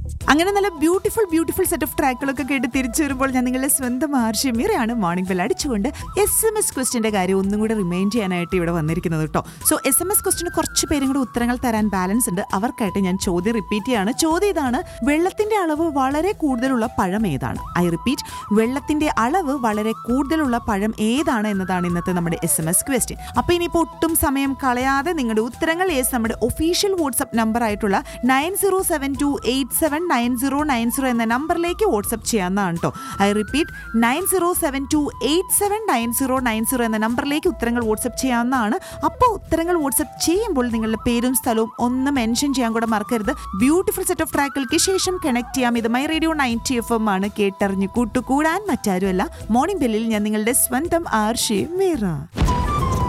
അങ്ങനെ നല്ല beautiful beautiful set of ട്രാക്കുകളൊക്കെ കേട്ട് തിരിച്ചു വരുമ്പോൾ ഞാൻ നിങ്ങളുടെ സ്വന്തം ആർഷ്യമീറയാണ് മോർണിംഗ് ബെൽ അടിച്ചുകൊണ്ട് എസ് എം എസ് ക്വസ്റ്റിന്റെ കാര്യം ഒന്നും കൂടെ റിമൈൻഡ് ചെയ്യാനായിട്ട് ഇവിടെ വന്നിരിക്കുന്നത് കേട്ടോ സോ എസ് എം എസ് ക്വസ്റ്റിന് കുറച്ച് പേരും കൂടെ ഉത്തരങ്ങൾ തരാൻ ബാലൻസ് ഉണ്ട് അവർക്കായിട്ട് ഞാൻ ചോദ്യം റിപ്പീറ്റ് ചെയ്യാണ് ചോദ്യം ഇതാണ് വെള്ളത്തിന്റെ അളവ് വളരെ കൂടുതലുള്ള പഴം ഏതാണ് ഐ റിപ്പീറ്റ് വെള്ളത്തിന്റെ അളവ് വളരെ കൂടുതലുള്ള പഴം ഏതാണ് എന്നതാണ് ഇന്നത്തെ നമ്മുടെ എസ് എം എസ് ക്വസ്റ്റ്യൻ അപ്പൊ ഇനിയിപ്പോൾ ഒട്ടും സമയം കളയാതെ നിങ്ങളുടെ ഉത്തരങ്ങൾ യെസ് നമ്മുടെ ഒഫീഷ്യൽ വാട്സ്ആപ്പ് നമ്പർ ആയിട്ടുള്ള nine zero seven two eight seven nine zero nine zero എന്ന നമ്പറിലേക്ക് വാട്സ്ആപ്പ് ചെയ്യാവുന്നതാണ് കേട്ടോ I repeat nine zero seven two eight seven nine zero nine zero എന്ന നമ്പറിലേക്ക് ഉത്തരങ്ങൾ വാട്സ്ആപ്പ് ചെയ്യാവുന്നതാണ് അപ്പോൾ ഉത്തരങ്ങൾ വാട്സ്ആപ്പ് ചെയ്യുമ്പോൾ നിങ്ങളുടെ പേരും സ്ഥലവും ഒന്ന് മെൻഷൻ ചെയ്യാൻ കൂടെ മറക്കരുത് ബ്യൂട്ടിഫുൾ സെറ്റ് ഓഫ് ട്രാക്കുകൾക്ക് ശേഷം കണക്ട് ചെയ്യാം ഇത് my radio ninety F M ആണ് കേട്ടറിഞ്ഞ് കൂട്ടുകൂടാൻ മറ്റാരുമല്ല മോർണിംഗ് ബെല്ലിൽ ഞാൻ നിങ്ങളുടെ സ്വന്തം ആർഷി മീറ